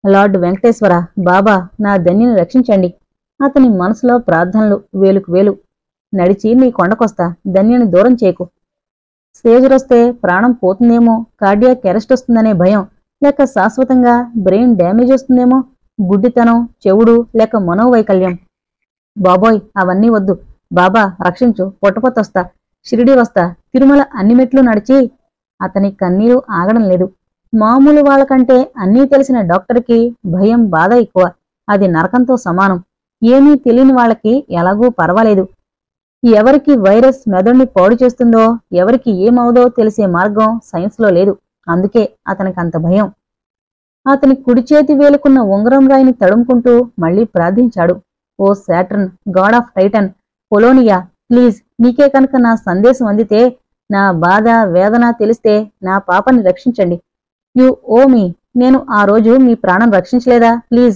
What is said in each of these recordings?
lord Venkateswara బాబా నా ధన్యని రక్షించండి అతని మనసులో ప్రార్థనలు వేలుకు వేలు నడిచి నీ కొండకొస్తా ధన్యని దూరం చేయకు స్టేజరొస్తే ప్రాణం పోతుందేమో కార్డియాక్ అరెస్ట్ వస్తుందనే భయం లేక శాశ్వతంగా బ్రెయిన్ డ్యామేజ్ వస్తుందేమో గుడ్డితనం చెవుడు లేక మనోవైకల్యం బాబోయ్ అవన్నీ వద్దు బాబా రక్షించు పొట్టపొత్తొస్తా షిరిడి వస్తా తిరుమల అన్ని మెట్లు నడిచి అతని కన్నీరు ఆగడం లేదు మామూలు వాళ్ళకంటే అన్నీ తెలిసిన డాక్టర్కి భయం బాధ ఎక్కువ అది నరకంతో సమానం ఏమీ తెలియని వాళ్ళకి ఎలాగూ పర్వాలేదు ఎవరికి వైరస్ మెదడుని పాడు చేస్తుందో ఎవరికి ఏమవుదో తెలిసే మార్గం సైన్స్లో లేదు అందుకే అతనికి అంత భయం అతని కుడి చేతి వేలుకున్న ఉంగరం రాయిని తడుముకుంటూ మళ్ళీ ప్రార్థించాడు ఓ Saturn god of Titan Polonia please నీకే కనుక నా సందేశం అందితే నా బాధ వేదన తెలిస్తే నా పాపని రక్షించండి యు ఓ మీ నేను ఆ రోజు మీ ప్రాణం రక్షించలేదా ప్లీజ్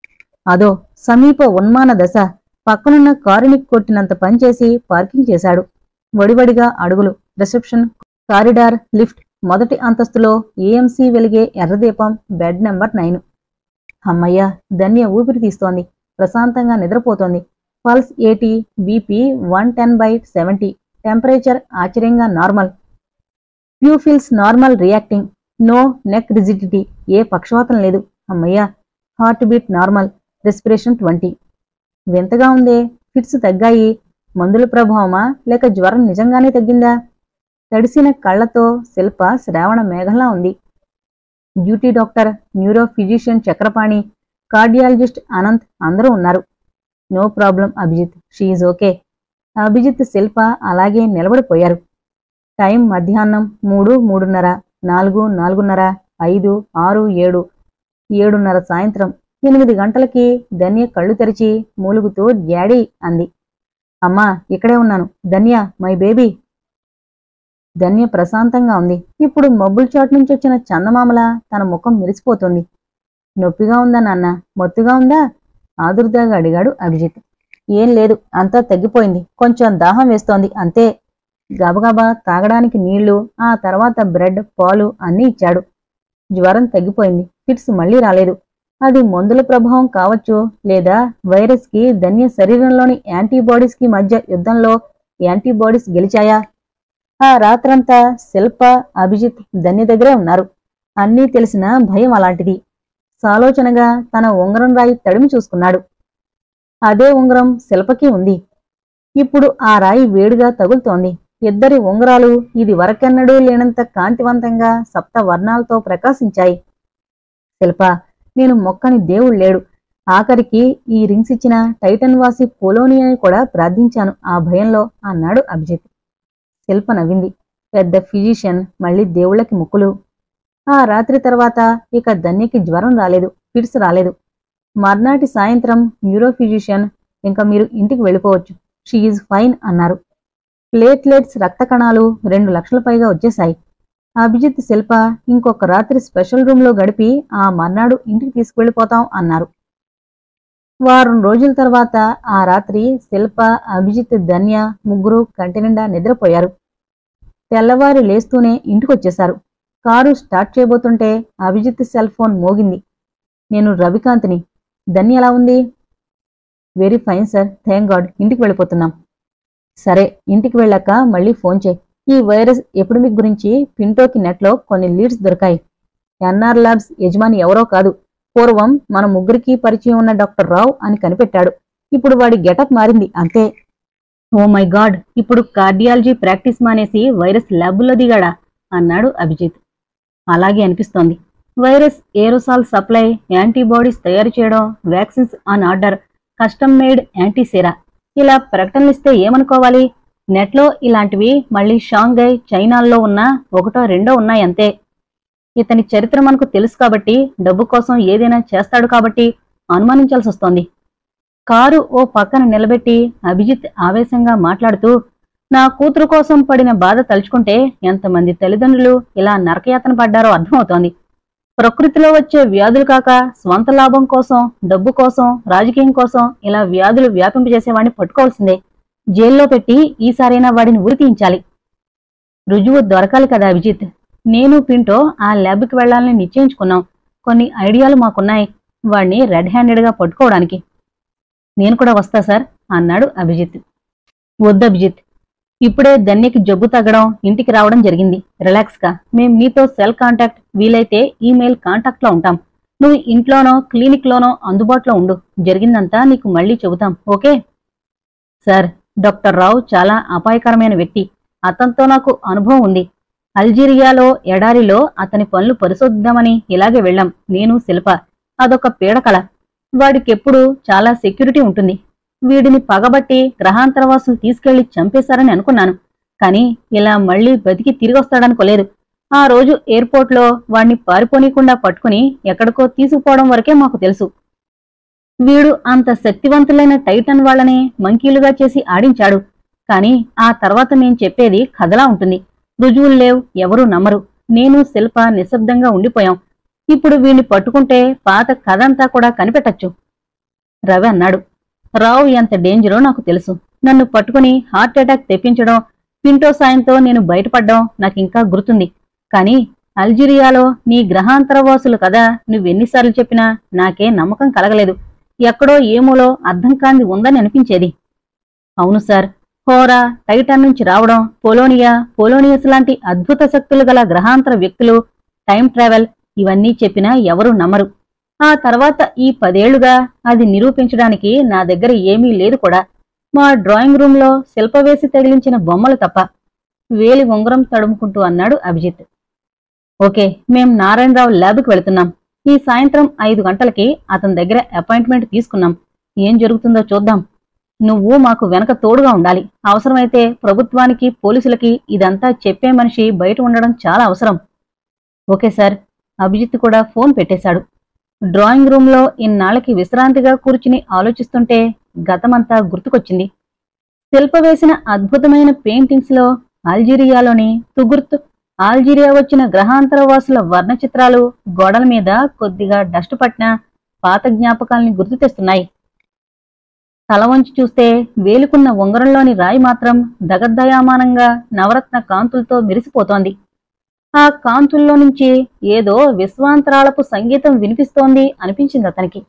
అదో సమీప ఉన్మాన దశ పక్కనున్న కారుని కొట్టినంత పనిచేసి పార్కింగ్ చేశాడు వడివడిగా అడుగులు రిసెప్షన్ కారిడార్ లిఫ్ట్ మొదటి అంతస్తులో ఏఎంసీ వెలిగే ఎర్రదీపం బెడ్ నెంబర్ నైన్ అమ్మయ్య ధన్య ఊపిరి తీస్తోంది ప్రశాంతంగా నిద్రపోతోంది pulse eighty BP one ten by seventy temperature ఆశ్చర్యంగా normal pupils normal reacting no neck rigidity ఏ పక్షవాతం లేదు అమ్మయ్య heart beat normal respiration twenty వింతగా ఉందే ఫిట్స్ తగ్గాయి మందుల ప్రభావమా లేక జ్వరం నిజంగానే తగ్గిందా తడిసిన కళ్ళతో శిల్ప శ్రావణ మేఘంలా ఉంది duty doctor neuro physician Chakrapani cardiologist Anant అందరూ ఉన్నారు నో ప్రాబ్లం అభిజిత్ షీఈ్ ఓకే అభిజిత్ శిల్ప అలాగే నిలబడిపోయారు టైం మధ్యాహ్నం మూడు మూడున్నర నాలుగు నాలుగున్నర ఐదు ఆరు ఏడు ఏడున్నర సాయంత్రం ఎనిమిది గంటలకి ధన్య కళ్ళు తెరిచి మూలుగుతూ డ్యాడీ అంది అమ్మా ఇక్కడే ఉన్నాను ధన్య మై బేబీ ధన్య ప్రశాంతంగా ఉంది ఇప్పుడు మబ్బుల చాటు నుంచి వచ్చిన చందమామల తన ముఖం మెరిసిపోతుంది నొప్పిగా ఉందా నాన్న మొత్తుగా ఉందా ఆదుర్దాగా అడిగాడు అభిజిత్ ఏం లేదు అంతా తగ్గిపోయింది కొంచెం దాహం వేస్తోంది అంతే గబగబా తాగడానికి నీళ్లు ఆ తర్వాత బ్రెడ్ పాలు అన్నీ ఇచ్చాడు జ్వరం తగ్గిపోయింది ఫిట్స్ మళ్ళీ రాలేదు అది మందుల ప్రభావం కావచ్చు లేదా వైరస్కి ధన్య శరీరంలోని యాంటీబాడీస్కి మధ్య యుద్ధంలో యాంటీబాడీస్ గెలిచాయా ఆ రాత్రంతా శిల్ప అభిజిత్ ధన్య దగ్గరే ఉన్నారు అన్నీ తెలిసిన భయం అలాంటిది సాలోచనగా తన ఉంగరం రాయి తడిమి చూసుకున్నాడు అదే ఉంగరం శిల్పకి ఉంది ఇప్పుడు ఆ రాయి వేడిగా తగులుతోంది ఇద్దరి ఉంగరాలు ఇది వరకెన్నడూ లేనంత కాంతివంతంగా సప్త వర్ణాలతో ప్రకాశించాయి శిల్ప నేను మొక్కని దేవుడు లేడు ఆఖరికి ఈ రింగ్స్ ఇచ్చిన టైటన్ వాసి పోలోనియాని కూడా ప్రార్థించాను ఆ భయంలో అన్నాడు అభిజిత్ శిల్ప నవ్వింది పెద్ద ఫిజిషియన్ మళ్ళీ దేవుళ్ళకి ముక్కులు ఆ రాత్రి తర్వాత ఇక ధన్యకి జ్వరం రాలేదు ఫిట్స్ రాలేదు మర్నాటి సాయంత్రం న్యూరో ఫిజిషియన్ ఇంకా మీరు ఇంటికి వెళ్ళిపోవచ్చు షీఈజ్ ఫైన్ అన్నారు ప్లేట్లెట్స్ రక్త కణాలు రెండు లక్షల పైగా వచ్చేశాయి అభిజిత్ శిల్ప ఇంకొక రాత్రి స్పెషల్ రూమ్లో గడిపి ఆ మర్నాడు ఇంటికి తీసుకువెళ్ళిపోతాం అన్నారు వారం రోజుల తర్వాత ఆ రాత్రి శిల్ప అభిజిత్ ధన్య ముగ్గురు కంటి నిండా నిద్రపోయారు తెల్లవారి లేస్తూనే ఇంటికొచ్చేశారు కారు స్టార్ట్ చేయబోతుంటే అభిజిత్ సెల్ ఫోన్ మోగింది నేను రవికాంత్ని ధన్య ఎలా ఉంది very fine sir thank god ఇంటికి వెళ్ళిపోతున్నాం సరే ఇంటికి వెళ్ళాక మళ్ళీ ఫోన్ చేయి ఈ వైరస్ ఎపిడమిక్ గురించి పింటోకి నెట్లో కొన్ని లీడ్స్ దొరికాయి ఎన్ఆర్ ల్యాబ్స్ యజమాని ఎవరో కాదు పూర్వం మన ముగ్గురికి పరిచయం ఉన్న డాక్టర్ రావు అని కనిపెట్టాడు ఇప్పుడు వాడి గెటప్ మారింది అంతే ఓ మై గాడ్ ఇప్పుడు కార్డియాలజీ ప్రాక్టీస్ మానేసి వైరస్ ల్యాబుల్లో దిగాడా అన్నాడు అభిజిత్ అలాగే అనిపిస్తోంది వైరస్ ఏరోసాల్ సప్లై యాంటీబాడీస్ తయారు చేయడం vaccines on order custom made antisera ఇలా ప్రకటనలిస్తే ఏమనుకోవాలి నెట్లో ఇలాంటివి మళ్ళీ షాంఘై చైనాల్లో ఉన్న ఒకటో రెండో ఉన్నాయంతే ఇతని చరిత్ర మనకు తెలుసు కాబట్టి డబ్బు కోసం ఏదైనా చేస్తాడు కాబట్టి అనుమానించాల్సి వస్తోంది కారు ఓ పక్కన నిలబెట్టి అభిజిత్ ఆవేశంగా మాట్లాడుతూ నా కూతురు కోసం పడిన బాధ తలుచుకుంటే ఎంతమంది తల్లిదండ్రులు ఇలా నరకయాతన పడ్డారో అర్థమవుతోంది ప్రకృతిలో వచ్చే వ్యాధులు కాక స్వంత లాభం కోసం డబ్బు కోసం రాజకీయం కోసం ఇలా వ్యాధులు వ్యాపింపజేసేవాడిని పట్టుకోవాల్సిందే జైల్లో పెట్టి ఈసారైనా వాడిని ఉరి తీయించాలి రుజువు దొరకాలి కదా అభిజిత్ నేను పింటో ఆ ల్యాబ్కి వెళ్లాలని నిశ్చయించుకున్నాం కొన్ని ఐడియాలు మాకున్నాయి వాణ్ణి రెడ్ హ్యాండెడ్గా పట్టుకోవడానికి నేను కూడా వస్తా సార్ అన్నాడు అభిజిత్ వద్దు అభిజిత్ ఇప్పుడే ధన్యకి జబ్బు తగ్గడం ఇంటికి రావడం జరిగింది రిలాక్స్ గా మేం నీతో సెల్ కాంటాక్ట్ వీలైతే ఈమెయిల్ కాంటాక్ట్ లో ఉంటాం నువ్వు ఇంట్లోనో క్లినిక్ లోనో అందుబాటులో ఉండు జరిగిందంతా నీకు మళ్ళీ చెబుతాం ఓకే సార్ డాక్టర్ రావు చాలా అపాయకరమైన వ్యక్తి అతనితో నాకు అనుభవం ఉంది అల్జీరియాలో ఎడారిలో అతని పనులు పరిశోధిద్దామని ఇలాగే వెళ్ళాం నేను శిల్ప అదొక పీడకళ వాడికెప్పుడు చాలా సెక్యూరిటీ ఉంటుంది వీడిని పగబట్టి గ్రహాంతరవాసులు తీసుకెళ్లి చంపేశారని అనుకున్నాను కానీ ఇలా మళ్ళీ బతికి తిరిగొస్తాడనుకోలేదు ఆ రోజు ఎయిర్పోర్ట్లో వాణ్ణి పారిపోనీకుండా పట్టుకుని ఎక్కడికో తీసుకుపోవడం వరకే మాకు తెలుసు వీడు అంత శక్తివంతులైన టైటన్ వాళ్ళని మంకీలుగా చేసి ఆడించాడు కానీ ఆ తర్వాత మేం చెప్పేది కథలా ఉంటుంది రుజువులు లేవు ఎవరూ నమ్మరు నేను శిల్ప నిశ్శబ్దంగా ఉండిపోయాం ఇప్పుడు వీణ్ణి పట్టుకుంటే పాత కథంతా కూడా కనిపెట్టచ్చు రవి అన్నాడు రావు ఎంత డేంజరో నాకు తెలుసు నన్ను పట్టుకుని హార్ట్ అటాక్ తెప్పించడం పింటో సాయంతో నేను బయటపడ్డం నాకింకా గుర్తుంది కానీ అల్జీరియాలో నీ గ్రహాంతరవాసులు కదా నువ్వెన్నిసార్లు చెప్పినా నాకే నమ్మకం కలగలేదు ఎక్కడో ఏమోలో అర్థం కాంది ఉందని అనిపించేది అవును సార్ హోరా టైటాన్ నుంచి రావడం పోలోనియా పోలోనియస్ లాంటి అద్భుత శక్తులు గల గ్రహాంతర వ్యక్తులు టైం ట్రావెల్ ఇవన్నీ చెప్పినా ఎవరూ నమ్మరు ఆ తర్వాత ఈ పదేళ్లుగా అది నిరూపించడానికి నా దగ్గర ఏమీ లేదు కూడా మా డ్రాయింగ్ రూంలో శిల్పవేసి తగిలించిన బొమ్మలు తప్ప వేలి ఉంగరం తడుముకుంటూ అన్నాడు అభిజిత్ ఓకే మేం నారాయణరావు ల్యాబ్కి వెళుతున్నాం ఈ సాయంత్రం ఐదు గంటలకి అతని దగ్గర అపాయింట్మెంట్ తీసుకున్నాం ఏం జరుగుతుందో చూద్దాం నువ్వు మాకు వెనక తోడుగా ఉండాలి అవసరమైతే ప్రభుత్వానికి పోలీసులకి ఇదంతా చెప్పే మనిషి బయట ఉండడం చాలా అవసరం ఓకే సార్ అభిజిత్ కూడా ఫోన్ పెట్టేశాడు డ్రాయింగ్ రూంలో ఇన్నాళ్ళకి విశ్రాంతిగా కూర్చుని ఆలోచిస్తుంటే గతమంతా గుర్తుకొచ్చింది శిల్ప వేసిన అద్భుతమైన పెయింటింగ్స్ లో అల్జీరియాలోని తుగుర్తు ఆల్జీరియా వచ్చిన గ్రహాంతరవాసుల వర్ణ చిత్రాలు గోడల మీద కొద్దిగా డస్ట్ పట్టిన పాత జ్ఞాపకాల్ని గుర్తు తెస్తున్నాయి తల వంచి చూస్తే వేలుకున్న ఉంగరంలోని రాయి మాత్రం దగద్దయామానంగా నవరత్న కాంతులతో మెరిసిపోతోంది ఆ కాంతుల్లో నుంచి ఏదో విశ్వాంతరాళపు సంగీతం వినిపిస్తోంది అనిపించింది అతనికి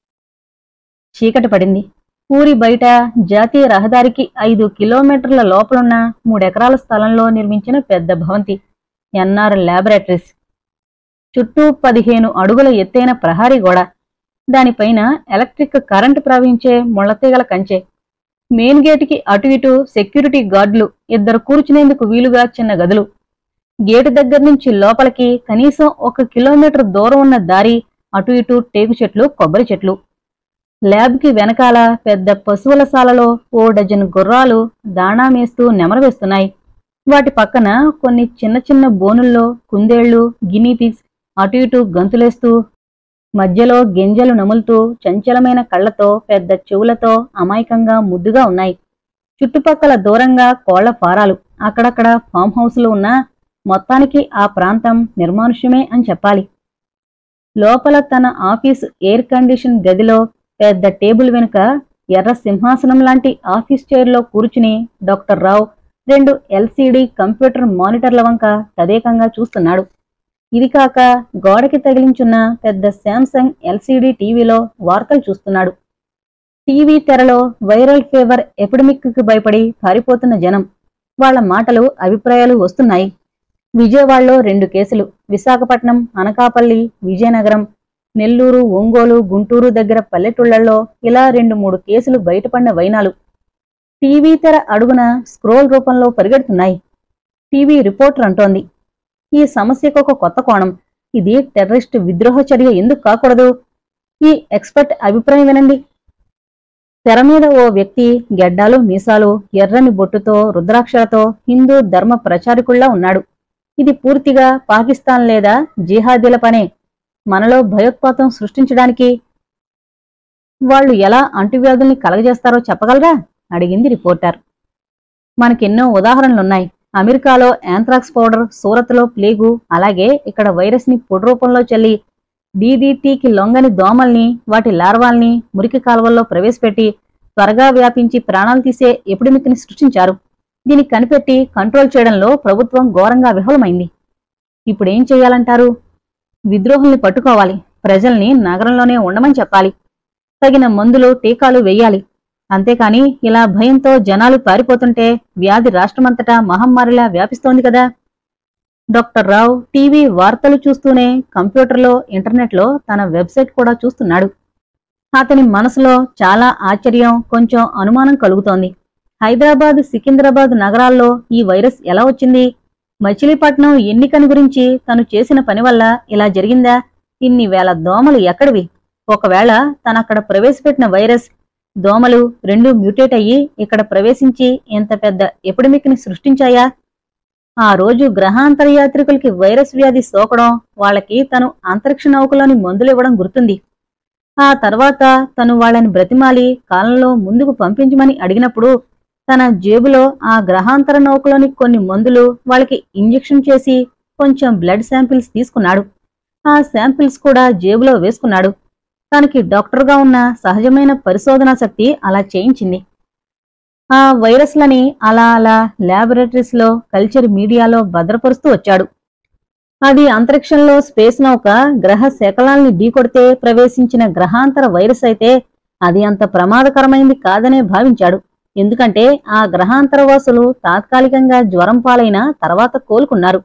చీకటి పడింది ఊరి బయట జాతీయ రహదారికి ఐదు కిలోమీటర్ల లోపలున్న మూడెకరాల స్థలంలో నిర్మించిన పెద్ద భవంతి ఎన్ఆర్ ల్యాబొరేటరీస్ చుట్టూ పదిహేను అడుగుల ఎత్తైన ప్రహారీ గోడ దానిపైన ఎలక్ట్రిక్ కరెంటు ప్రవహించే ముళ్లతీగల కంచె మెయిన్ గేటుకి అటు ఇటు సెక్యూరిటీ గార్డులు ఇద్దరు కూర్చునేందుకు వీలుగా చిన్న గదులు గేటు దగ్గర నుంచి లోపలికి కనీసం ఒక కిలోమీటర్ దూరం ఉన్న దారి అటు ఇటు టేకు చెట్లు కొబ్బరి చెట్లు ల్యాబ్కి వెనకాల పెద్ద పశువుల సాలలో ఓ డజన్ గుర్రాలు దాణా మేస్తూ నెమరవేస్తున్నాయి వాటి పక్కన కొన్ని చిన్న చిన్న బోనుల్లో కుందేళ్లు గినీ పిగ్స్ అటు ఇటు గంతులేస్తూ మధ్యలో గింజలు నములుతూ చంచలమైన కళ్ళతో పెద్ద చెవులతో అమాయకంగా ముద్దుగా ఉన్నాయి చుట్టుపక్కల దూరంగా కోళ్ల ఫారాలు అక్కడక్కడ ఫామ్ హౌస్లు ఉన్నా మొత్తానికి ఆ ప్రాంతం నిర్మానుష్యమే అని చెప్పాలి లోపల తన ఆఫీసు ఎయిర్ కండిషన్ గదిలో పెద్ద టేబుల్ వెనుక ఎర్ర సింహాసనం లాంటి ఆఫీస్ చైర్లో కూర్చుని డాక్టర్ రావు రెండు ఎల్సీడీ కంప్యూటర్ మానిటర్ల వంక తదేకంగా చూస్తున్నాడు ఇది కాక గోడకి తగిలించున్న పెద్ద శాంసంగ్ ఎల్సీడీ టీవీలో వార్తలు చూస్తున్నాడు టీవీ తెరలో వైరల్ ఫీవర్ ఎపిడమిక్కి భయపడి పారిపోతున్న జనం వాళ్ళ మాటలు అభిప్రాయాలు వస్తున్నాయి విజయవాడలో రెండు కేసులు విశాఖపట్నం అనకాపల్లి విజయనగరం నెల్లూరు ఒంగోలు గుంటూరు దగ్గర పల్లెటూళ్లలో ఇలా రెండు మూడు కేసులు బయటపడిన వైనాలు టీవీ తెర అడుగున స్క్రోల్ రూపంలో పరిగెడుతున్నాయి టీవీ రిపోర్టర్ అంటోంది ఈ సమస్యకు ఒక కొత్త కోణం ఇది టెర్రరిస్ట్ విద్రోహ చర్య ఎందుకు కాకూడదు ఈ ఎక్స్పర్ట్ అభిప్రాయం వినండి తెర మీద ఓ వ్యక్తి గెడ్డాలు మీసాలు ఎర్రని బొట్టుతో రుద్రాక్షలతో హిందూ ధర్మ ప్రచారకుల్లా ఉన్నాడు ఇది పూర్తిగా పాకిస్తాన్ లేదా జిహాదీల పనే మనలో భయోత్పాతం సృష్టించడానికి వాళ్ళు ఎలా అంటువ్యాధుల్ని కలగజేస్తారో చెప్పగలరా అడిగింది రిపోర్టర్ మనకెన్నో ఉదాహరణలున్నాయి అమెరికాలో యాంథ్రాక్స్ పౌడర్ సూరత్లో ప్లేగు అలాగే ఇక్కడ వైరస్ ని పొడి రూపంలో చల్లి డీడీటీకి లొంగని దోమల్ని వాటి లార్వాల్ని మురికి కాలువల్లో ప్రవేశపెట్టి త్వరగా వ్యాపించి ప్రాణాలు తీసే ఎపిడమిక్ని సృష్టించారు దీన్ని కనిపెట్టి కంట్రోల్ చేయడంలో ప్రభుత్వం ఘోరంగా విఫలమైంది ఇప్పుడేం చేయాలంటారు విద్రోహుల్ని పట్టుకోవాలి ప్రజల్ని నగరంలోనే ఉండమని చెప్పాలి తగిన మందులు టీకాలు వెయ్యాలి అంతేకాని ఇలా భయంతో జనాలు పారిపోతుంటే వ్యాధి రాష్ట్రమంతటా మహమ్మారిలా వ్యాపిస్తోంది కదా డాక్టర్ రావు టీవీ వార్తలు చూస్తూనే కంప్యూటర్లో ఇంటర్నెట్లో తన వెబ్సైట్ కూడా చూస్తున్నాడు అతని మనసులో చాలా ఆశ్చర్యం కొంచెం అనుమానం కలుగుతోంది హైదరాబాద్ సికింద్రాబాద్ నగరాల్లో ఈ వైరస్ ఎలా వచ్చింది మచిలీపట్నం ఎన్నికని గురించి తను చేసిన పని వల్ల ఇలా జరిగిందా ఇన్ని వేల దోమలు ఎక్కడివి ఒకవేళ తనక్కడ ప్రవేశపెట్టిన వైరస్ దోమలు రెండు మ్యూటేట్ అయ్యి ఇక్కడ ప్రవేశించి ఇంత పెద్ద ఎపిడమిక్ని సృష్టించాయా ఆ రోజు గ్రహాంతర యాత్రికులకి వైరస్ వ్యాధి సోకడం వాళ్ళకి తను అంతరిక్ష నౌకలోని మందులివ్వడం గుర్తుంది ఆ తర్వాత తను వాళ్ళని బ్రతిమాలి కాలంలో ముందుకు పంపించమని అడిగినప్పుడు తన జేబులో ఆ గ్రహాంతర నౌకలోని కొన్ని మందులు వాళ్ళకి ఇంజెక్షన్ చేసి కొంచెం బ్లడ్ శాంపిల్స్ తీసుకున్నాడు ఆ శాంపిల్స్ కూడా జేబులో వేసుకున్నాడు తనకి డాక్టర్గా ఉన్న సహజమైన పరిశోధనా శక్తి అలా చేయించింది ఆ వైరస్లని అలా అలా ల్యాబొరేటరీస్లో కల్చర్ మీడియాలో భద్రపరుస్తూ వచ్చాడు అది అంతరిక్షంలో స్పేస్ నౌక గ్రహ శకలాల్ని ఢీకొడితే ప్రవేశించిన గ్రహాంతర వైరస్ అయితే అది అంత ప్రమాదకరమైంది కాదనే భావించాడు ఎందుకంటే ఆ గ్రహాంతరవాసులు తాత్కాలికంగా జ్వరం పాలైన తర్వాత కోలుకున్నారు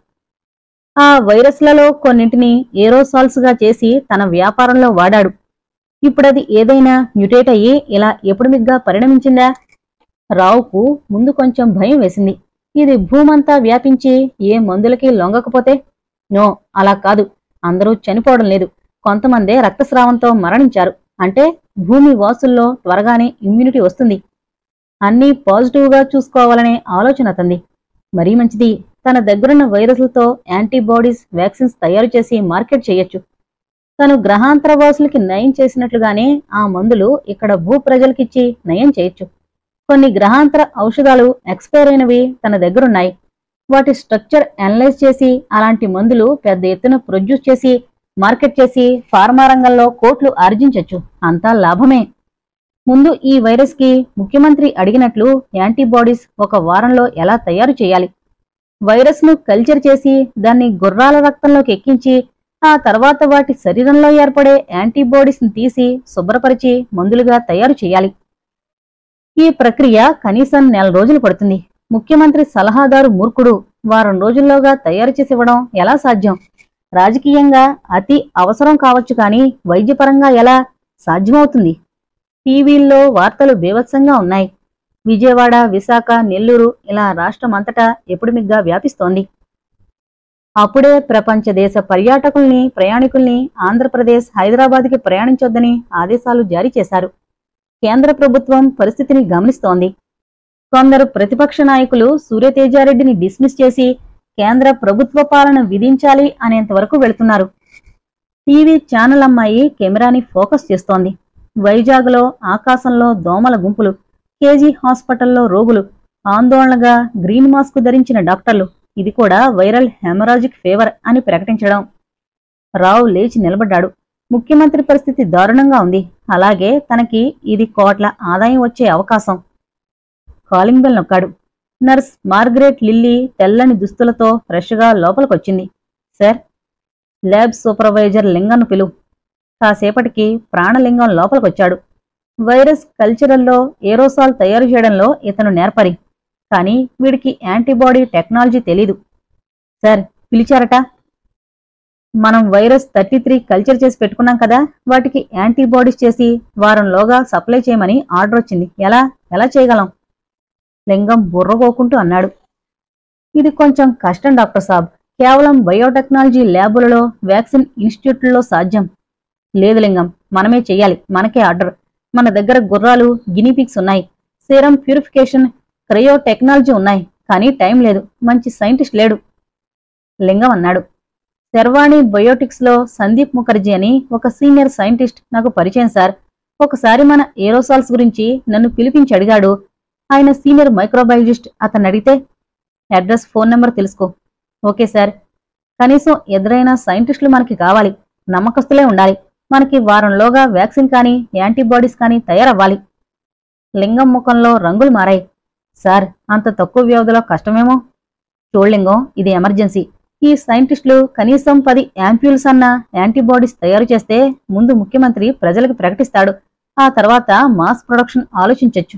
ఆ వైరస్లలో కొన్నింటిని ఏరోసాల్స్ గా చేసి తన వ్యాపారంలో వాడాడు ఇప్పుడది ఏదైనా మ్యుటేట్ అయ్యి ఇలా ఎపుడుమిగ్గా పరిణమించిందా రావుకు ముందు కొంచెం భయం వేసింది ఇది భూమంతా వ్యాపించి ఏ మందులకి లొంగకపోతే నో అలా కాదు అందరూ చనిపోవడం లేదు కొంతమందే రక్తస్రావంతో మరణించారు అంటే భూమి వాసుల్లో త్వరగానే ఇమ్యూనిటీ వస్తుంది అన్నీ పాజిటివ్గా చూసుకోవాలనే ఆలోచన అతంది మరీ మంచిది తన దగ్గరున్న వైరస్లతో యాంటీబాడీస్ వ్యాక్సిన్స్ తయారు చేసి మార్కెట్ చేయొచ్చు తను గ్రహాంతరవాసులకి నయం చేసినట్లుగానే ఆ మందులు ఇక్కడ భూ ప్రజలకిచ్చి నయం చేయొచ్చు కొన్ని గ్రహాంతర ఔషధాలు ఎక్స్పైర్ అయినవి తన దగ్గరున్నాయి వాటి స్ట్రక్చర్ అనలైజ్ చేసి అలాంటి మందులు పెద్ద ఎత్తున ప్రొడ్యూస్ చేసి మార్కెట్ చేసి ఫార్మా రంగంలో కోట్లు ఆర్జించొచ్చు అంతా లాభమే ముందు ఈ వైరస్ కి ముఖ్యమంత్రి అడిగినట్లు యాంటీబాడీస్ ఒక వారంలో ఎలా తయారు చేయాలి వైరస్ ను కల్చర్ చేసి దాన్ని గుర్రాల రక్తంలోకి ఎక్కించి ఆ తర్వాత వాటి శరీరంలో ఏర్పడే యాంటీబాడీస్ ని తీసి శుభ్రపరిచి మందులుగా తయారు చేయాలి ఈ ప్రక్రియ కనీసం నెల రోజులు పడుతుంది ముఖ్యమంత్రి సలహాదారు మూర్ఖుడు వారం రోజుల్లోగా తయారు చేసి ఇవ్వడం ఎలా సాధ్యం రాజకీయంగా అతి అవసరం కావచ్చు కానీ వైద్యపరంగా ఎలా సాధ్యమవుతుంది టీవీల్లో వార్తలు బీభత్సంగా ఉన్నాయి విజయవాడ విశాఖ నెల్లూరు ఇలా రాష్ట్రమంతటా ఎప్పుడుమిగ్గా వ్యాపిస్తోంది అప్పుడే ప్రపంచ దేశ పర్యాటకుల్ని ప్రయాణికుల్ని ఆంధ్రప్రదేశ్ హైదరాబాద్కి ప్రయాణించొద్దని ఆదేశాలు జారీ చేశారు కేంద్ర ప్రభుత్వం పరిస్థితిని గమనిస్తోంది కొందరు ప్రతిపక్ష నాయకులు సూర్యతేజారెడ్డిని డిస్మిస్ చేసి కేంద్ర ప్రభుత్వ పాలన విధించాలి అనేంత వరకు వెళుతున్నారు టీవీ ఛానల్ అమ్మాయి కెమెరాని ఫోకస్ చేస్తోంది వైజాగ్లో ఆకాశంలో దోమల గుంపులు కేజీ హాస్పిటల్లో రోగులు ఆందోళనగా గ్రీన్ మాస్క్ ధరించిన డాక్టర్లు ఇది కూడా వైరల్ హెమరాజిక్ ఫీవర్ అని ప్రకటించడం రావు లేచి నిలబడ్డాడు ముఖ్యమంత్రి పరిస్థితి దారుణంగా ఉంది అలాగే తనకి ఇది కోట్ల ఆదాయం వచ్చే అవకాశం కాలింగ్ బెల్ నొక్కాడు నర్స్ మార్గరెట్ లిల్లీ తెల్లని దుస్తులతో ఫ్రెష్గా లోపలికొచ్చింది సార్ ల్యాబ్ సూపర్వైజర్ లింగన్ను పిలు కాసేపటికి ప్రాణలింగం లోపలికొచ్చాడు వైరస్ కల్చరల్లో ఏరోసాల్ తయారు చేయడంలో ఇతను నేర్పరి కానీ వీడికి యాంటీబాడీ టెక్నాలజీ తెలీదు సార్ పిలిచారట మనం వైరస్ థర్టీ త్రీ కల్చర్ చేసి పెట్టుకున్నాం కదా వాటికి యాంటీబాడీస్ చేసి వారంలోగా సప్లై చేయమని ఆర్డర్ వచ్చింది ఎలా ఎలా చేయగలం లింగం బుర్రగోకుంటూ అన్నాడు ఇది కొంచెం కష్టం డాక్టర్ సాబ్ కేవలం బయోటెక్నాలజీ ల్యాబులలో వ్యాక్సిన్ ఇన్స్టిట్యూట్లలో సాధ్యం లేదు లింగం మనమే చెయ్యాలి మనకే ఆర్డర్ మన దగ్గర గుర్రాలు గినీపిక్స్ ఉన్నాయి సీరం ప్యూరిఫికేషన్ క్రయో టెక్నాలజీ ఉన్నాయి కానీ టైం లేదు మంచి సైంటిస్ట్ లేడు లింగం అన్నాడు శర్వాణి బయోటిక్స్ లో సందీప్ ముఖర్జీ అని ఒక సీనియర్ సైంటిస్ట్ నాకు పరిచయం సార్ ఒకసారి మన ఏరోసాల్స్ గురించి నన్ను పిలిపించి అడిగాడు ఆయన సీనియర్ మైక్రోబయాలజిస్ట్ అతన్ని అడిగితే అడ్రస్ ఫోన్ నెంబర్ తెలుసుకో ఓకే సార్ కనీసం ఎదురైన సైంటిస్టులు మనకి కావాలి నమ్మకస్తులే ఉండాలి మనకి వారంలోగా వ్యాక్సిన్ కానీ యాంటీబాడీస్ కానీ తయారవ్వాలి లింగం ముఖంలో రంగులు మారాయి సార్ అంత తక్కువ వ్యవధిలో కష్టమేమో చూడలింగం ఇది ఎమర్జెన్సీ ఈ సైంటిస్టులు కనీసం పది యాంప్యూల్స్ అన్న యాంటీబాడీస్ తయారు చేస్తే ముందు ముఖ్యమంత్రి ప్రజలకు ప్రకటిస్తాడు ఆ తర్వాత మాస్ ప్రొడక్షన్ ఆలోచించొచ్చు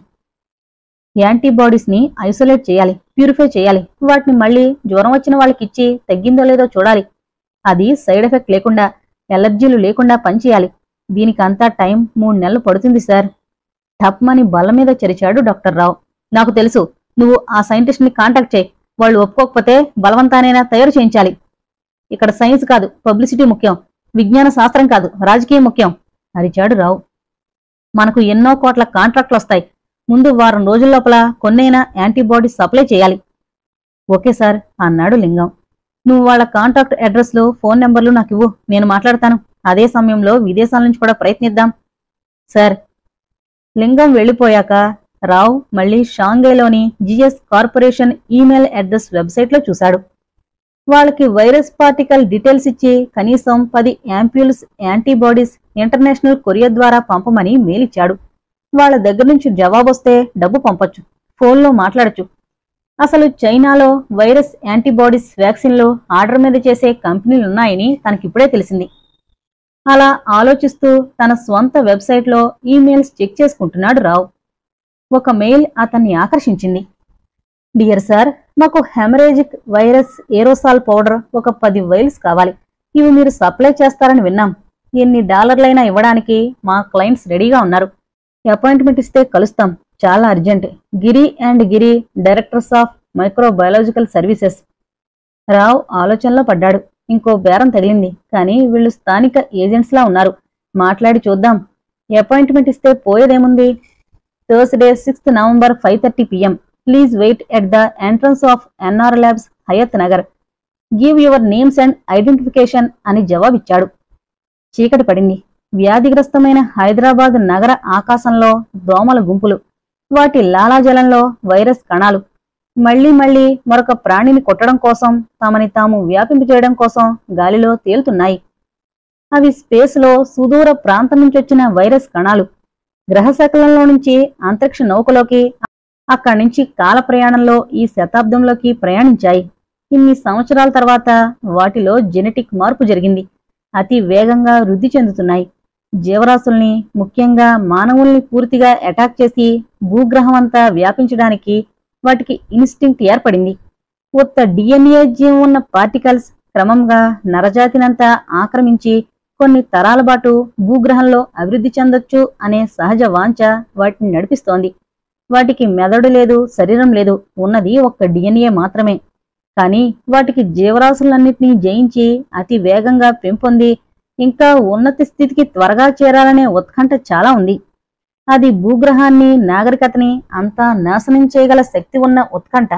యాంటీబాడీస్ ని ఐసోలేట్ చేయాలి ప్యూరిఫై చేయాలి వాటిని మళ్ళీ జ్వరం వచ్చిన వాళ్ళకి ఇచ్చి తగ్గిందో లేదో చూడాలి అది సైడ్ ఎఫెక్ట్ లేకుండా ఎలర్జీలు లేకుండా పనిచేయాలి దీనికి అంతా టైం మూడు నెలలు పడుతుంది సార్ టప్మని బల్ల మీద చెరిచాడు డాక్టర్ రావు నాకు తెలుసు నువ్వు ఆ సైంటిస్ట్ ని కాంటాక్ట్ చేయి వాళ్ళు ఒప్పుకోకపోతే బలవంతానైనా తయారు చేయించాలి ఇక్కడ సైన్స్ కాదు పబ్లిసిటీ ముఖ్యం విజ్ఞాన శాస్త్రం కాదు రాజకీయం ముఖ్యం అరిచాడు రావు మనకు ఎన్నో కోట్ల కాంట్రాక్ట్లు వస్తాయి ముందు వారం రోజుల లోపల కొన్నైనా యాంటీబాడీస్ సప్లై చేయాలి ఓకే సార్ అన్నాడు లింగం నువ్వు వాళ్ళ కాంటాక్ట్ అడ్రస్లు ఫోన్ నెంబర్లు నాకు ఇవ్వు నేను మాట్లాడతాను అదే సమయంలో విదేశాల నుంచి కూడా ప్రయత్నిద్దాం సార్ లింగం వెళ్ళిపోయాక రావు మళ్ళీ షాంఘైలోని జిఎస్ కార్పొరేషన్ ఈమెయిల్ అడ్రస్ వెబ్సైట్లో చూశాడు వాళ్ళకి వైరస్ పార్టికల్ డీటెయిల్స్ ఇచ్చి కనీసం పది యాంప్యూల్స్ యాంటీబాడీస్ ఇంటర్నేషనల్ కొరియర్ ద్వారా పంపమని మెయిల్ ఇచ్చాడు వాళ్ళ దగ్గర నుంచి జవాబు వస్తే డబ్బు పంపొచ్చు ఫోన్లో మాట్లాడొచ్చు అసలు చైనాలో వైరస్ యాంటీబాడీస్ వ్యాక్సిన్లు ఆర్డర్ మీద చేసే కంపెనీలున్నాయని తనకిప్పుడే తెలిసింది అలా ఆలోచిస్తూ తన స్వంత వెబ్సైట్లో ఈమెయిల్స్ చెక్ చేసుకుంటున్నాడు రావు ఒక మెయిల్ అతన్ని ఆకర్షించింది డియర్ సార్ మాకు హెమరేజిక్ వైరస్ ఏరోసాల్ పౌడర్ ఒక పది వైల్స్ కావాలి ఇవి మీరు సప్లై చేస్తారని విన్నాం ఎన్ని డాలర్లైనా ఇవ్వడానికి మా క్లయింట్స్ రెడీగా ఉన్నారు అపాయింట్మెంట్ ఇస్తే కలుస్తాం చాలా urgent Giri and Giri directors of microbiological services Rao ఆలోచనలో పడ్డాడు ఇంకో బేరం తగిలింది కానీ వీళ్ళు స్థానిక ఏజెంట్స్లా ఉన్నారు మాట్లాడి చూద్దాం అపాయింట్మెంట్ ఇస్తే పోయేదేముంది Thursday sixth November five thirty PM please wait at the entrance of NR labs Hayat Nagar give your names and identification అని జవాబిచ్చాడు చీకటి పడింది వ్యాధిగ్రస్తమైన హైదరాబాద్ నగర ఆకాశంలో దోమల గుంపులు వాటి లాలాజలంలో వైరస్ కణాలు మళ్లీ మళ్లీ మరొక ప్రాణిని కొట్టడం కోసం తమని తాము వ్యాపింపచేయడం కోసం గాలిలో తేలుతున్నాయి అవి స్పేస్లో సుదూర ప్రాంతం నుంచి వచ్చిన వైరస్ కణాలు గ్రహశకలంలో నుంచి అంతరిక్ష నౌకలోకి అక్కడి నుంచి కాల ప్రయాణంలో ఈ శతాబ్దంలోకి ప్రయాణించాయి ఇన్ని సంవత్సరాల తర్వాత వాటిలో జెనెటిక్ మార్పు జరిగింది అతి వేగంగా వృద్ధి చెందుతున్నాయి జీవరాశుల్ని ముఖ్యంగా మానవుల్ని పూర్తిగా అటాక్ చేసి భూగ్రహం అంతా వ్యాపించడానికి వాటికి ఇన్స్టింక్ట్ ఏర్పడింది ఉత్త డిఎన్ఏ జీవం ఉన్న పార్టికల్స్ క్రమంగా నరజాతినంతా ఆక్రమించి కొన్ని తరాల పాటు భూగ్రహంలో అభివృద్ధి చెందొచ్చు అనే సహజ వాంఛ వాటిని నడిపిస్తోంది వాటికి మెదడు లేదు శరీరం లేదు ఉన్నది ఒక్క డిఎన్ఏ మాత్రమే కానీ వాటికి జీవరాశులన్నింటినీ జయించి అతి వేగంగా పెంపొంది ఇంకా ఉన్నత స్థితికి త్వరగా చేరాలనే ఉత్కంఠ చాలా ఉంది అది భూగ్రహాన్ని నాగరికతని అంతా నాశనం చేయగల శక్తి ఉన్న ఉత్కంఠ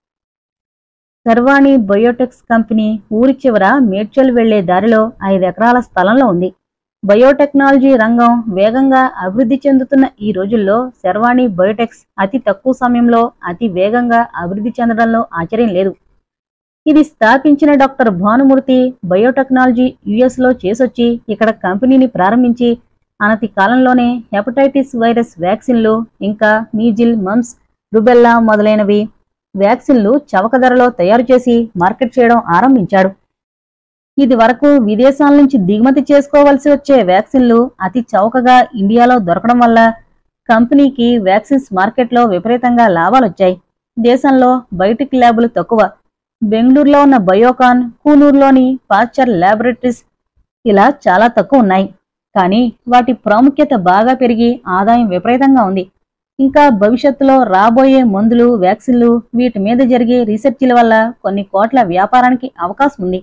సర్వాణి బయోటెక్స్ కంపెనీ ఊరి చివర మేడ్చల్ వెళ్లే దారిలో ఐదెకరాల స్థలంలో ఉంది బయోటెక్నాలజీ రంగం వేగంగా అభివృద్ధి చెందుతున్న ఈ రోజుల్లో శర్వాణి బయోటెక్స్ అతి తక్కువ సమయంలో అతి వేగంగా అభివృద్ధి చెందడంలో ఆశ్చర్యం లేదు ఇది స్థాపించిన డాక్టర్ భానుమూర్తి బయోటెక్నాలజీ యుఎస్ లో చేసొచ్చి ఇక్కడ కంపెనీని ప్రారంభించి అనతి కాలంలోనే హెపటైటిస్ వైరస్ వ్యాక్సిన్లు ఇంకా మీజిల్ మమ్స్ రుబెల్లా మొదలైనవి వ్యాక్సిన్లు చవక ధరలో తయారు చేసి మార్కెట్ చేయడం ఆరంభించాడు ఇది వరకు విదేశాల నుంచి దిగుమతి చేసుకోవలసి వచ్చే వ్యాక్సిన్లు అతి చౌకగా ఇండియాలో దొరకడం వల్ల కంపెనీకి వ్యాక్సిన్స్ మార్కెట్లో విపరీతంగా లాభాలొచ్చాయి దేశంలో బయోటిక్ ల్యాబులు తక్కువ బెంగళూరులో ఉన్న బయోకాన్ కూనూరులోని పాశ్చర్ ల్యాబొరేటరీస్ ఇలా చాలా తక్కువ ఉన్నాయి కానీ వాటి ప్రాముఖ్యత బాగా పెరిగి ఆదాయం విపరీతంగా ఉంది ఇంకా భవిష్యత్తులో రాబోయే మందులు వ్యాక్సిన్లు వీటి మీద జరిగే రీసెర్చిల వల్ల కొన్ని కోట్ల వ్యాపారానికి అవకాశం ఉంది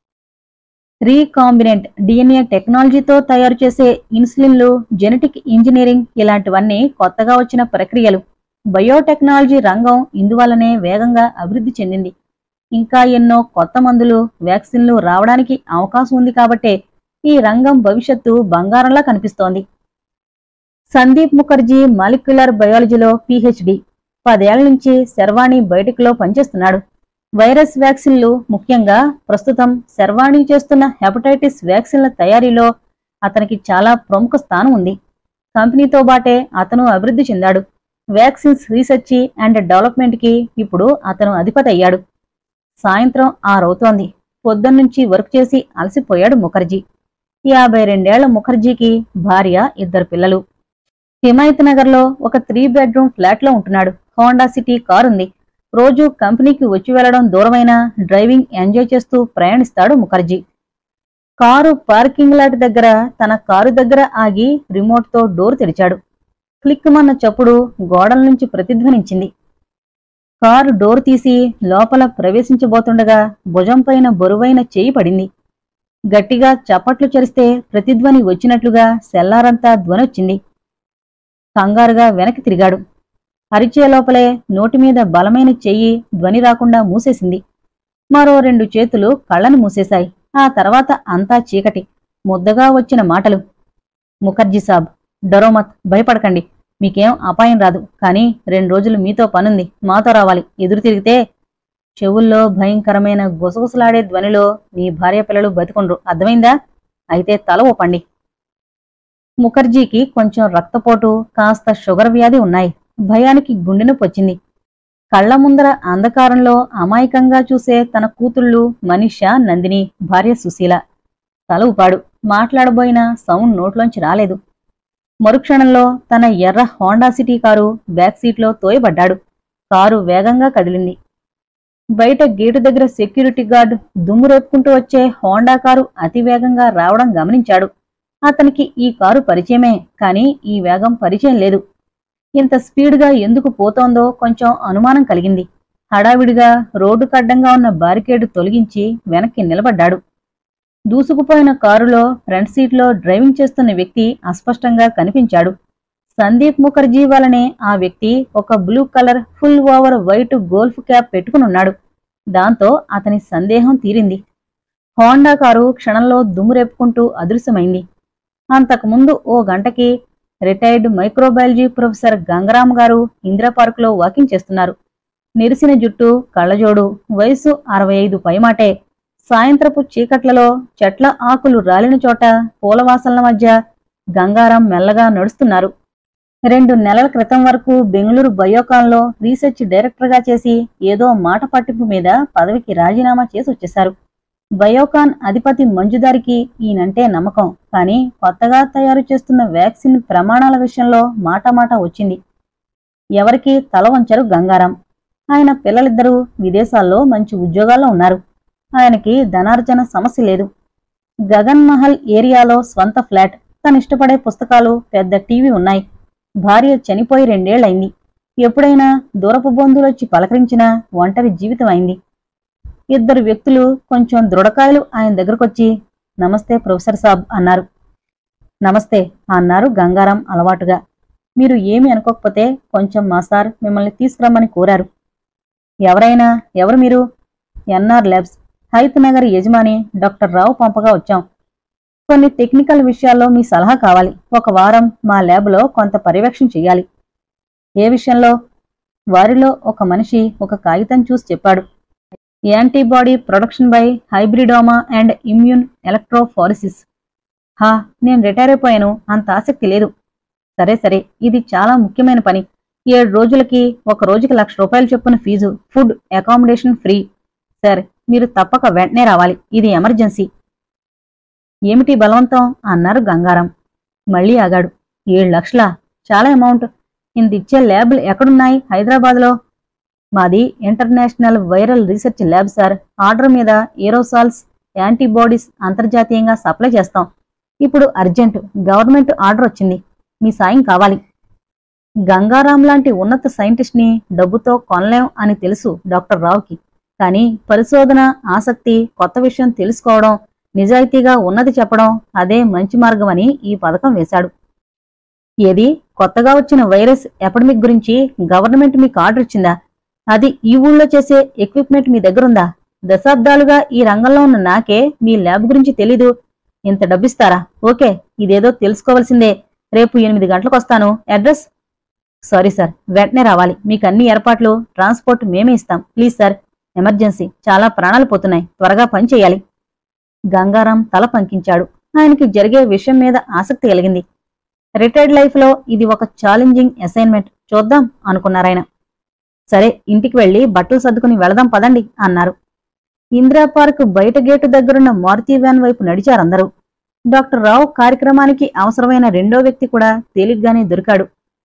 రీకాంబినెంట్ డిఎన్ఏ టెక్నాలజీతో తయారు చేసే ఇన్సులిన్లు జెనెటిక్ ఇంజనీరింగ్ ఇలాంటివన్నీ కొత్తగా వచ్చిన ప్రక్రియలు బయోటెక్నాలజీ రంగం ఇందువల్లనే వేగంగా అభివృద్ధి చెందింది ఇంకా ఎన్నో కొత్త మందులు వ్యాక్సిన్లు రావడానికి అవకాశం ఉంది కాబట్టే ఈ రంగం భవిష్యత్తు బంగారంలా కనిపిస్తోంది సందీప్ ముఖర్జీ మాలిక్యులర్ బయాలజీలో పీహెచ్డీ పదేళ్ల నుంచి శర్వాణి బయటిక్లో పనిచేస్తున్నాడు వైరస్ వ్యాక్సిన్లు ముఖ్యంగా ప్రస్తుతం శర్వాణి చేస్తున్న హెపటైటిస్ వ్యాక్సిన్ల తయారీలో అతనికి చాలా ప్రముఖ స్థానం ఉంది కంపెనీతో బాటే అతను అభివృద్ధి చెందాడు వ్యాక్సిన్స్ రీసెర్చ్ అండ్ డెవలప్మెంట్కి ఇప్పుడు అతను అధిపతి అయ్యాడు సాయంత్రం ఆరవుతోంది పొద్దున్నుంచి వర్క్ చేసి అలసిపోయాడు ముఖర్జీ యాభై రెండేళ్ల ముఖర్జీకి భార్య ఇద్దరు పిల్లలు హిమాయత్ నగర్లో ఒక త్రీ బెడ్రూమ్ ఫ్లాట్లో ఉంటున్నాడు హోండా సిటీ కార్ ఉంది రోజు కంపెనీకి వచ్చి వెళ్లడం దూరమైన డ్రైవింగ్ ఎంజాయ్ చేస్తూ ప్రయాణిస్తాడు ముఖర్జీ కారు పార్కింగ్ లాట్ దగ్గర తన కారు దగ్గర ఆగి రిమోట్తో డోర్ తెరిచాడు క్లిక్కుమన్న చప్పుడు గోడల నుంచి ప్రతిధ్వనించింది కారు డోర్ తీసి లోపల ప్రవేశించబోతుండగా భుజంపైన బరువైన చేయి పడింది గట్టిగా చప్పట్లు చరిస్తే ప్రతిధ్వని వచ్చినట్లుగా సెల్లారంతా ధ్వనొచ్చింది కంగారుగా వెనక్కి తిరిగాడు అరిచే లోపలే నోటిమీద బలమైన చెయ్యి ధ్వని రాకుండా మూసేసింది మరో రెండు చేతులు కళ్ళని మూసేశాయి ఆ తర్వాత అంతా చీకటి ముద్దగా వచ్చిన మాటలు ముఖర్జీ సాబ్ డరోమత్ భయపడకండి మీకేం అపాయం రాదు కానీ రెండు రోజులు మీతో పనుంది మాతో రావాలి ఎదురు తిరిగితే చెవుల్లో భయంకరమైన గుసగుసలాడే ధ్వనిలో నీ భార్య పిల్లలు బతికుండ్రు అర్థమైందా అయితే తల ఊపండి ముఖర్జీకి కొంచెం రక్తపోటు కాస్త షుగర్ వ్యాధి ఉన్నాయి భయానికి గుండె నొప్పి వచ్చింది కళ్ల ముందర అంధకారంలో అమాయకంగా చూసే తన కూతుళ్ళు మనీషా నందిని భార్య సుశీల తల ఊపాడు మాట్లాడబోయిన సౌండ్ నోట్లోంచి రాలేదు మరుక్షణంలో తన ఎర్ర హోండా సిటీ కారు బ్యాక్ సీట్లో తోయబడ్డాడు కారు వేగంగా కదిలింది బయట గేటు దగ్గర సెక్యూరిటీ గార్డు దుమ్ము రేపుకుంటూ వచ్చే హోండా కారు అతి వేగంగా రావడం గమనించాడు అతనికి ఈ కారు పరిచయమే కానీ ఈ వేగం పరిచయం లేదు ఇంత స్పీడ్గా ఎందుకు పోతోందో కొంచెం అనుమానం కలిగింది హడావిడిగా రోడ్డు కడ్డంగా ఉన్న బారికేడు తొలగించి వెనక్కి నిలబడ్డాడు దూసుకుపోయిన కారులో ఫ్రంట్ సీట్లో డ్రైవింగ్ చేస్తున్న వ్యక్తి అస్పష్టంగా కనిపించాడు సందీప్ ముఖర్జీ వలనే ఆ వ్యక్తి ఒక blue colour pullover white golf cap పెట్టుకునున్నాడు దాంతో అతని సందేహం తీరింది హోండా కారు క్షణంలో దుమ్ము రేపుకుంటూ అదృశ్యమైంది అంతకుముందు ఓ గంటకి రిటైర్డ్ మైక్రోబయాలజీ ప్రొఫెసర్ గంగరామ్ గారు ఇందిరా పార్కులో వాకింగ్ చేస్తున్నారు నిరిసిన జుట్టు కళ్ళజోడు వయసు అరవై ఐదు పైమాటే సాయంత్రపు చీకట్లలో చెట్ల ఆకులు రాలిన చోట పూలవాసనల మధ్య గంగారాం మెల్లగా నడుస్తున్నారు రెండు నెలల క్రితం వరకు బెంగళూరు బయోకాన్లో రీసెర్చ్ డైరెక్టర్గా చేసి ఏదో మాట పట్టింపు మీద పదవికి రాజీనామా చేసి వచ్చేశారు బయోకాన్ అధిపతి మంజుదారికి ఈయనంటే నమ్మకం కానీ కొత్తగా తయారు చేస్తున్న వ్యాక్సిన్ ప్రమాణాల విషయంలో మాటామాట వచ్చింది ఎవరికీ తల వంచరు గంగారాం ఆయన పిల్లలిద్దరూ విదేశాల్లో మంచి ఉద్యోగాల్లో ఉన్నారు ఆయనకి ధనార్జన సమస్య లేదు గగన్ మహల్ ఏరియాలో స్వంత ఫ్లాట్ తను ఇష్టపడే పుస్తకాలు పెద్ద టీవీ ఉన్నాయి భార్య చనిపోయి రెండేళ్లయింది ఎప్పుడైనా దూరపు బంధువులొచ్చి పలకరించినా ఒంటరి జీవితం అయింది ఇద్దరు వ్యక్తులు కొంచెం దృఢకాయలు ఆయన దగ్గరకొచ్చి నమస్తే ప్రొఫెసర్ సాబ్ అన్నారు నమస్తే అన్నారు గంగారాం అలవాటుగా మీరు ఏమి అనుకోకపోతే కొంచెం మా సార్ మిమ్మల్ని తీసుకురమ్మని కోరారు ఎవరైనా ఎవరు మీరు ఎన్ఆర్ ల్యాబ్స్ హైత్ నగర్ యజమాని డాక్టర్ రావు పంపగా వచ్చాం కొన్ని టెక్నికల్ విషయాల్లో మీ సలహా కావాలి ఒక వారం మా ల్యాబ్లో కొంత పర్యవేక్షణ చేయాలి ఏ విషయంలో వారిలో ఒక మనిషి ఒక కాగితం చూసి చెప్పాడు antibody production by hybridoma and immune electrophoresis హా నేను రిటైర్ అయిపోయాను అంత ఆసక్తి లేదు సరే సరే ఇది చాలా ముఖ్యమైన పని ఏడు రోజులకి ఒక రోజుకి లక్ష రూపాయలు చొప్పున fee food accommodation free sir మీరు తప్పక వెంటనే రావాలి ఇది ఎమర్జెన్సీ ఏమిటి బలవంతం అన్నారు గంగారం మళ్ళీ ఆగాడు ఏడు లక్షలా చాలా అమౌంట్ ఇంత ఇచ్చే ల్యాబ్లు ఎక్కడున్నాయి హైదరాబాద్లో మాది international viral research lab sir order మీద ఏరోసాల్స్ యాంటీబాడీస్ అంతర్జాతీయంగా సప్లై చేస్తాం ఇప్పుడు అర్జెంట్ గవర్నమెంట్ ఆర్డర్ వచ్చింది మీ సాయం కావాలి గంగారాం లాంటి ఉన్నత సైంటిస్ట్ని డబ్బుతో కొనలేం అని తెలుసు డాక్టర్ రావుకి కానీ పరిశోధన ఆసక్తి కొత్త విషయం తెలుసుకోవడం నిజాయితీగా ఉన్నది చెప్పడం అదే మంచి మార్గమని ఈ పథకం వేశాడు ఏది కొత్తగా వచ్చిన వైరస్ ఎపిడమిక్ గురించి గవర్నమెంట్ మీకు ఆర్డర్ ఇచ్చిందా అది ఈ ఊళ్ళో చేసే ఎక్విప్మెంట్ మీ దగ్గరుందా దశాబ్దాలుగా ఈ రంగంలో ఉన్న నాకే మీ ల్యాబ్ గురించి తెలీదు ఇంత డబ్బిస్తారా ఓకే ఇదేదో తెలుసుకోవాల్సిందే రేపు ఎనిమిది గంటలకు వస్తాను అడ్రస్ సారీ సార్ వెంటనే రావాలి మీకు అన్ని ఏర్పాట్లు ట్రాన్స్పోర్ట్ మేమే ఇస్తాం ప్లీజ్ సార్ ఎమర్జెన్సీ చాలా ప్రాణాలు పోతున్నాయి త్వరగా పని చేయాలి గంగారాం తల పంకించాడు ఆయనకి జరిగే విషయం మీద ఆసక్తి కలిగింది రిటైర్డ్ లైఫ్లో ఇది ఒక ఛాలెంజింగ్ అసైన్మెంట్ చూద్దాం అనుకున్నారాయన సరే ఇంటికి వెళ్ళి బట్టలు సర్దుకుని వెళదాం పదండి అన్నారు ఇందిరా పార్క్ బయట గేటు దగ్గరున్న మారుతి వ్యాన్ వైపు నడిచారందరూ డాక్టర్ రావు కార్యక్రమానికి అవసరమైన రెండో వ్యక్తి కూడా తేలిగ్గానే దొరికాడు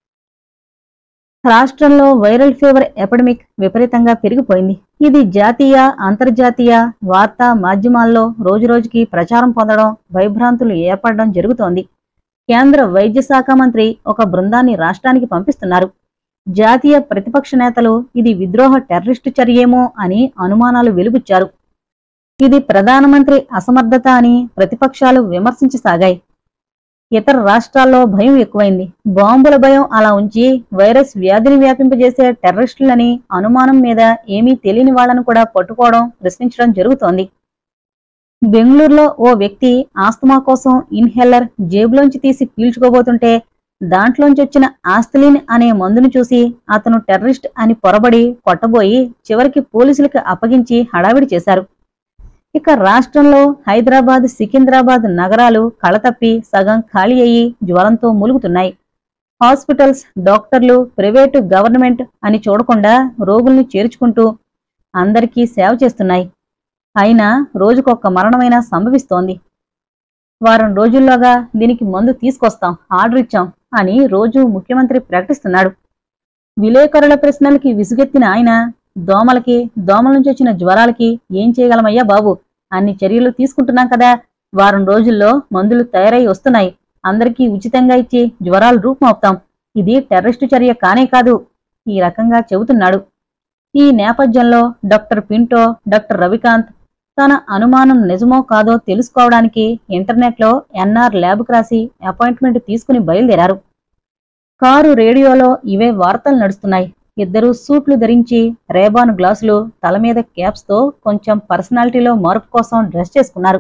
రాష్ట్రంలో వైరల్ ఫీవర్ ఎపిడమిక్ విపరీతంగా పెరిగిపోయింది ఇది జాతీయ అంతర్జాతీయ వార్తా మాధ్యమాల్లో రోజురోజుకి ప్రచారం పొందడం భయభ్రాంతులు ఏర్పడడం జరుగుతోంది కేంద్ర వైద్య శాఖ మంత్రి ఒక బృందాన్ని రాష్ట్రానికి పంపిస్తున్నారు జాతీయ ప్రతిపక్ష నేతలు ఇది విద్రోహ టెర్రరిస్టు చర్యేమో అని అనుమానాలు వెలుబుచ్చారు ఇది ప్రధానమంత్రి అసమర్థత అని ప్రతిపక్షాలు విమర్శించసాగాయి ఇతర రాష్ట్రాల్లో భయం ఎక్కువైంది బాంబుల భయం అలా ఉంచి వైరస్ వ్యాధిని వ్యాపింపజేసే టెర్రరిస్టులని అనుమానం మీద ఏమీ తెలియని వాళ్లను కూడా పట్టుకోవడం ప్రశ్నించడం జరుగుతోంది బెంగళూరులో ఓ వ్యక్తి ఆస్తమా కోసం ఇన్హేలర్ జేబులోంచి తీసి పీల్చుకోబోతుంటే దాంట్లోంచి వచ్చిన ఆస్తలిన్ అనే మందును చూసి అతను టెర్రరిస్ట్ అని పొరబడి కొట్టబోయి చివరికి పోలీసులకు అప్పగించి హడావిడి చేశారు ఇక రాష్ట్రంలో హైదరాబాద్ సికింద్రాబాద్ నగరాలు కళతప్పి సగం ఖాళీ అయ్యి జ్వరంతో మూలుగుతున్నాయి హాస్పిటల్స్ డాక్టర్లు ప్రైవేటు గవర్నమెంట్ అని చూడకుండా రోగుల్ని చేర్చుకుంటూ అందరికీ సేవ చేస్తున్నాయి అయినా రోజుకొక్క మరణమైనా సంభవిస్తోంది వారం రోజుల్లోగా దీనికి మందు తీసుకొస్తాం ఆర్డర్ ఇచ్చాం అని రోజు ముఖ్యమంత్రి ప్రకటిస్తున్నాడు విలేకరుల ప్రశ్నలకి విసుగెత్తిన ఆయన దోమలకి దోమల నుంచి వచ్చిన జ్వరాలకి ఏం చేయగలమయ్యా బాబు అన్ని చర్యలు తీసుకుంటున్నాం కదా వారం రోజుల్లో మందులు తయారై వస్తున్నాయి అందరికీ ఉచితంగా ఇచ్చి జ్వరాలు రూపమవుతాం ఇది టెర్రరిస్టు చర్య కానే కాదు ఈ రకంగా చెబుతున్నాడు ఈ నేపథ్యంలో డాక్టర్ పింటో డాక్టర్ రవికాంత్ తన అనుమానం నిజమో కాదో తెలుసుకోవడానికి ఇంటర్నెట్లో ఎన్ఆర్ ల్యాబ్కు రాసి అపాయింట్మెంట్ తీసుకుని బయలుదేరారు కారు రేడియోలో ఇవే వార్తలు నడుస్తున్నాయి ఇద్దరూ సూట్లు ధరించి రేబాన్ గ్లాసులు తల మీద క్యాప్స్తో కొంచెం పర్సనాలిటీలో మార్పు కోసం డ్రెస్ చేసుకున్నారు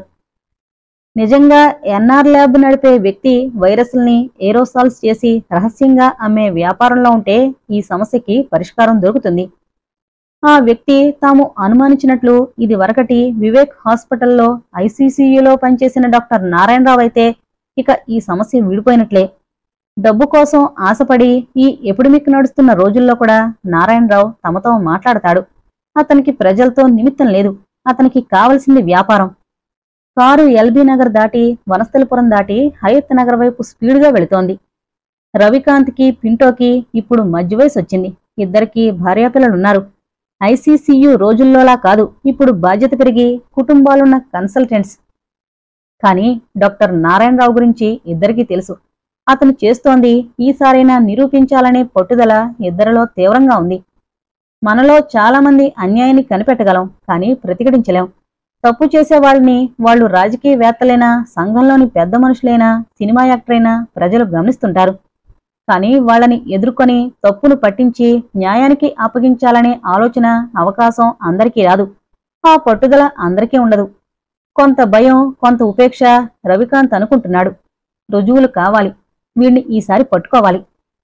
నిజంగా ఎన్ఆర్ ల్యాబ్ నడిపే వ్యక్తి వైరస్ల్ని ఏరోసాల్స్ చేసి రహస్యంగా అమ్మే వ్యాపారంలో ఉంటే ఈ సమస్యకి పరిష్కారం దొరుకుతుంది ఆ వ్యక్తి తాము అనుమానించినట్లు ఇది వరకటి వివేక్ హాస్పిటల్లో ఐసీసీయూలో పనిచేసిన డాక్టర్ నారాయణరావు అయితే ఇక ఈ సమస్య విడిపోయినట్లే డబ్బు కోసం ఆశపడి ఈ ఎపిడమిక్ నడుస్తున్న రోజుల్లో కూడా నారాయణరావు తమతో మాట్లాడతాడు అతనికి ప్రజలతో నిమిత్తం లేదు అతనికి కావలసింది వ్యాపారం కారు ఎల్బీ నగర్ దాటి వనస్థలిపురం దాటి హయత్ నగర్ వైపు స్పీడ్గా వెళుతోంది రవికాంత్కి పింటోకి ఇప్పుడు మధ్య వయసు వచ్చింది ఇద్దరికి భార్యాపిల్లలున్నారు ఐసీసీయు రోజుల్లోలా కాదు ఇప్పుడు బాధ్యత పెరిగి కుటుంబాలున్న కన్సల్టెంట్స్ కానీ డాక్టర్ నారాయణరావు గురించి ఇద్దరికీ తెలుసు అతను చేస్తోంది ఈసారైనా నిరూపించాలనే పట్టుదల ఇద్దరిలో తీవ్రంగా ఉంది మనలో చాలామంది అన్యాయాన్ని కనిపెట్టగలం కానీ ప్రతిఘటించలేం తప్పు చేసే వాళ్ళని వాళ్ళు రాజకీయవేత్తలైనా సంఘంలోని పెద్ద మనుషులైనా సినిమా యాక్టరైనా ప్రజలు గమనిస్తుంటారు కానీ వాళ్ళని ఎదుర్కొని తప్పును పట్టించి న్యాయానికి అప్పగించాలనే ఆలోచన అవకాశం అందరికీ రాదు ఆ పట్టుదల అందరికీ ఉండదు కొంత భయం కొంత ఉపేక్ష రవికాంత్ అనుకుంటున్నాడు రుజువులు కావాలి వీడిని ఈసారి పట్టుకోవాలి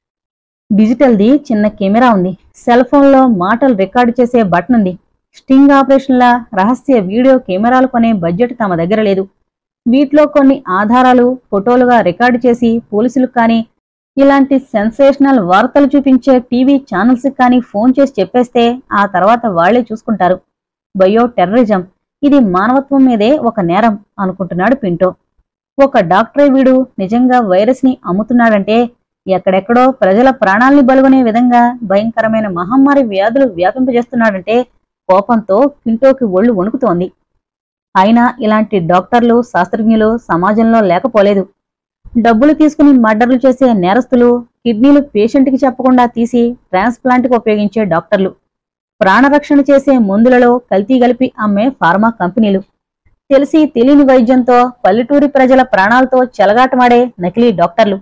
డిజిటల్ది చిన్న కెమెరా ఉంది సెల్ ఫోన్లో మాటలు రికార్డు చేసే బటన్ ఉంది స్టింగ్ ఆపరేషన్ల రహస్య వీడియో కెమెరాలు కొనే బడ్జెట్ తమ దగ్గర లేదు వీటిలో కొన్ని ఆధారాలు ఫోటోలుగా రికార్డు చేసి పోలీసులకు కానీ ఇలాంటి సెన్సేషనల్ వార్తలు చూపించే టీవీ ఛానల్స్ కానీ ఫోన్ చేసి చెప్పేస్తే ఆ తర్వాత వాళ్లే చూసుకుంటారు బయో టెర్రరిజం ఇది మానవత్వం మీదే ఒక నేరం అనుకుంటున్నాడు పింటో ఒక డాక్టరే వీడు నిజంగా వైరస్ ని అమ్ముతున్నాడంటే ఎక్కడెక్కడో ప్రజల ప్రాణాల్ని బలుగునే విధంగా భయంకరమైన మహమ్మారి వ్యాధులు వ్యాపింపజేస్తున్నాడంటే కోపంతో పింటోకి ఒళ్ళు వణుకుతోంది అయినా ఇలాంటి డాక్టర్లు శాస్త్రజ్ఞులు సమాజంలో లేకపోలేదు డబ్బులు తీసుకుని మర్డర్లు చేసే నేరస్తులు కిడ్నీలు పేషెంట్కి చెప్పకుండా తీసి ట్రాన్స్ప్లాంట్కి ఉపయోగించే డాక్టర్లు ప్రాణరక్షణ చేసే మందులలో కల్తీ కలిపి అమ్మే ఫార్మా కంపెనీలు తెలిసి తెలియని వైద్యంతో పల్లెటూరి ప్రజల ప్రాణాలతో చెలగాటమాడే నకిలీ డాక్టర్లు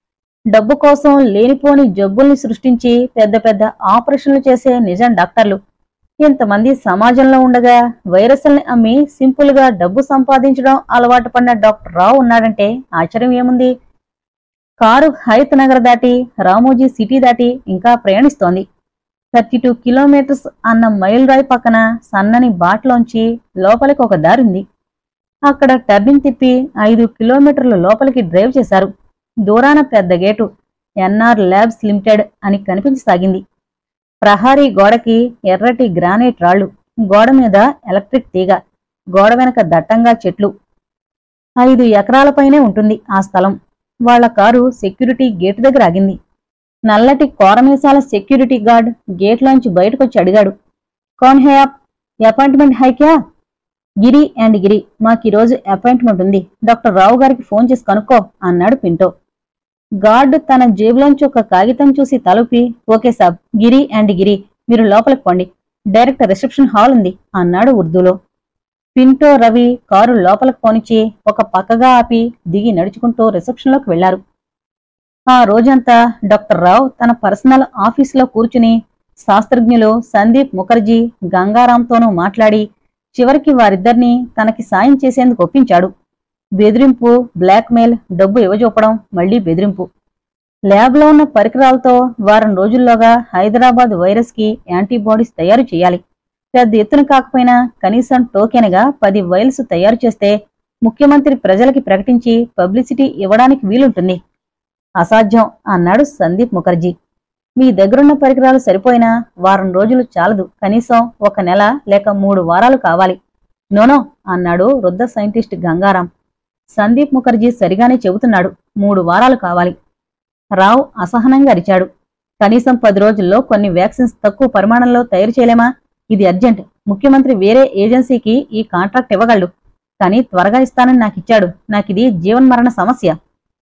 డబ్బు కోసం లేనిపోని జబ్బుల్ని సృష్టించి పెద్ద పెద్ద ఆపరేషన్లు చేసే నిజం డాక్టర్లు ఇంతమంది సమాజంలో ఉండగా వైరస్ల్ని అమ్మి సింపుల్ గా డబ్బు సంపాదించడం అలవాటు పడిన డాక్టర్ రావు ఉన్నాడంటే ఆశ్చర్యం ఏముంది కారు హైత్ నగర్ దాటి రామోజీ సిటీ దాటి ఇంకా ప్రయాణిస్తోంది థర్టీ టూ కిలోమీటర్స్ అన్న మైల్ రాయి పక్కన సన్నని బాట్లోంచి లోపలికి ఒక దారింది అక్కడ టర్నింగ్ తిప్పి ఐదు కిలోమీటర్ల లోపలికి డ్రైవ్ చేశారు దూరాన పెద్ద గేటు ఎన్ఆర్ ల్యాబ్స్ లిమిటెడ్ అని కనిపించసాగింది ప్రహారీ గోడకి ఎర్రటి గ్రానైట్ రాళ్లు గోడ మీద ఎలక్ట్రిక్ తీగ గోడ వెనక దట్టంగా చెట్లు ఐదు ఎకరాలపైనే ఉంటుంది ఆ స్థలం వాళ్ళ కారు సెక్యూరిటీ గేటు దగ్గర ఆగింది నల్లటి కోరమీసాల సెక్యూరిటీ గార్డ్ గేట్లోంచి బయటకొచ్చి అడిగాడు కౌన్ హే ఆప్ అపాయింట్మెంట్ హై క్యా గిరి అండ్ గిరి మాకీరోజు అపాయింట్మెంట్ ఉంది డాక్టర్ రావు గారికి ఫోన్ చేసి కనుక్కో అన్నాడు పింటో గార్డ్ తన జేబులోంచి ఒక కాగితం చూసి తలుపి ఓకే సాబ్ గిరి అండ్ గిరి మీరు లోపలికి పోండి డైరెక్ట్ రిసెప్షన్ హాల్ ఉంది అన్నాడు ఉర్దూలో పింటో రవి కారు లోపలికి పోనిచ్చి ఒక పక్కగా ఆపి దిగి నడుచుకుంటూ రిసెప్షన్లోకి వెళ్లారు ఆ రోజంతా డాక్టర్ రావు తన పర్సనల్ ఆఫీసులో కూర్చుని శాస్త్రజ్ఞులు సందీప్ ముఖర్జీ గంగారాంతోనూ మాట్లాడి చివరికి వారిద్దరినీ తనకి సాయం చేసేందుకు ఒప్పించాడు బెదిరింపు బ్లాక్మెయిల్ డబ్బు ఇవ్వజూపడం మళ్లీ బెదిరింపు ల్యాబ్లో ఉన్న పరికరాలతో వారం రోజుల్లోగా హైదరాబాద్ వైరస్కి యాంటీబాడీస్ తయారు చేయాలి పెద్ద ఎత్తున కాకపోయినా కనీసం టోకెన్గా పది వైల్స్ తయారు చేస్తే ముఖ్యమంత్రి ప్రజలకి ప్రకటించి పబ్లిసిటీ ఇవ్వడానికి వీలుంటుంది అసాధ్యం అన్నాడు సందీప్ ముఖర్జీ మీ దగ్గరున్న పరికరాలు సరిపోయినా వారం రోజులు చాలదు కనీసం ఒక నెల లేక మూడు వారాలు కావాలి నోనో అన్నాడు వృద్ధ సైంటిస్ట్ గంగారాం సందీప్ ముఖర్జీ సరిగానే చెబుతున్నాడు మూడు వారాలు కావాలి రావు అసహనంగా అరిచాడు కనీసం పది రోజుల్లో కొన్ని వ్యాక్సిన్స్ తక్కువ పరిమాణంలో తయారు చేయలేమా ఇది అర్జెంట్ ముఖ్యమంత్రి వేరే ఏజెన్సీకి ఈ కాంట్రాక్ట్ ఇవ్వగలడు కానీ త్వరగా ఇస్తానని నాకిచ్చాడు నాకిది జీవన్మరణ సమస్య